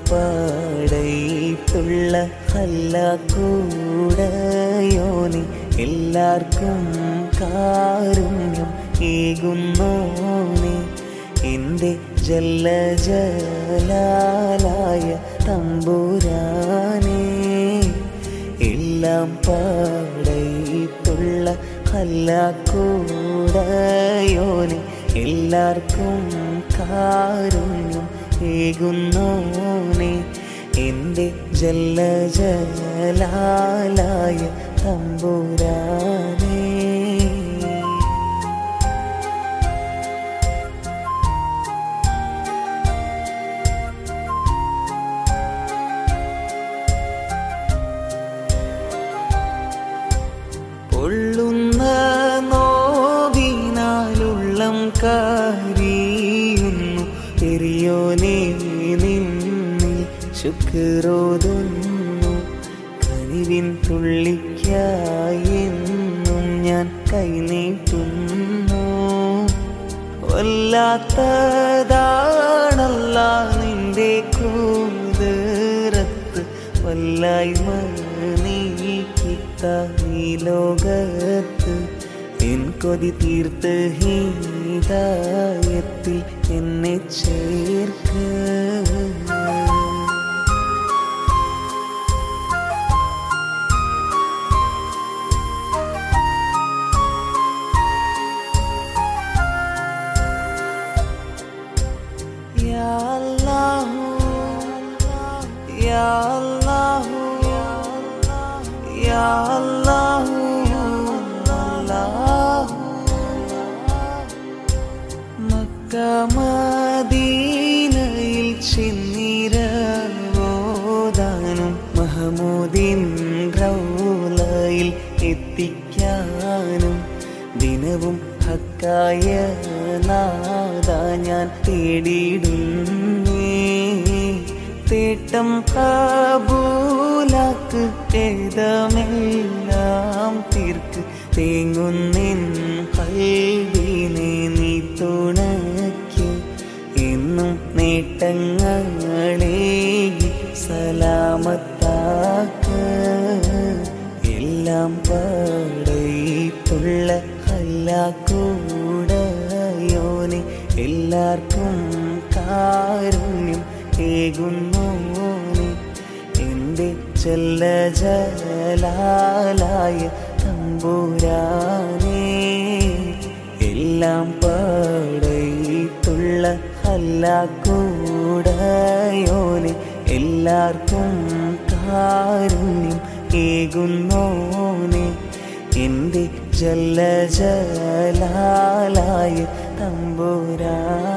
പടയിട്ടുള്ള ഹല്ലാക്കൂടയോനി എല്ലാവർക്കും കാരുണ്യം ഏകുന്നോനെ എൻ്റെ ജല്ലജലാലായ തമ്പുരാനേ എല്ലാം പാടയിട്ടുള്ള ഹല്ലാക്കൂടയോനെ എല്ലാവർക്കും കാരുണ്യം ഏകുന്നോനെ എൻ്റെ ജല്ലജലാലായ തമ്പുരാനേ പൊള്ളുന്ന നോവിനാലുള്ളം കാരിയുന്നു പെരിയോനെ നിന്നിൽ ശുക്രോതുന്നു കനിവിൻ തുള്ളിക്കായെന്നും ഞാൻ കൈനീട്ടുന്നു വല്ലാത്തതാണല്ല നിന്റെ കൂതറത്ത് വല്ലായ്മ നീക്കിത്ത ഈ ലോകത്ത് എൻ കൊതി തീർത്ത് ഹീതായത്തിൽ എന്നെ ചേർക്ക Ya Allah, Ya Allah, Ya Allah, Allah. മക്കമദീനയിൽ ചെന്നിരവോദാനും മഹമൂദിൻ റൗലയിൽ എത്തിക്കാനും ദിനവും ഹക്കായ നാദ ഞാൻ തേടിയിടുന്നേ തേട്ടം കാബൂലാക്ക് ഏതമെല്ലാം തീർക്ക് തേങ്ങുന്നിൻ കൽവിനെ നീ തുണയ്ക്ക് എന്നും നേട്ടങ്ങളെ സലാമത്താക്ക് എല്ലാം പാടയിട്ടുള്ള ഹല്ലാക്കൂടയോനെ എല്ലാവർക്കും കാരുണ്യം ഏകുന്നോനെ എൻ്റെ ചെല്ലജലാലായ തമ്പുരാനേ എല്ലാം പാടയിട്ടുള്ള ഹല്ലാക്കൂടയോനെ എല്ലാവർക്കും കാരുണ്യം ഏകുന്നോനെ എൻ്റെ ജല്ലജലാലായ തമ്പുരാ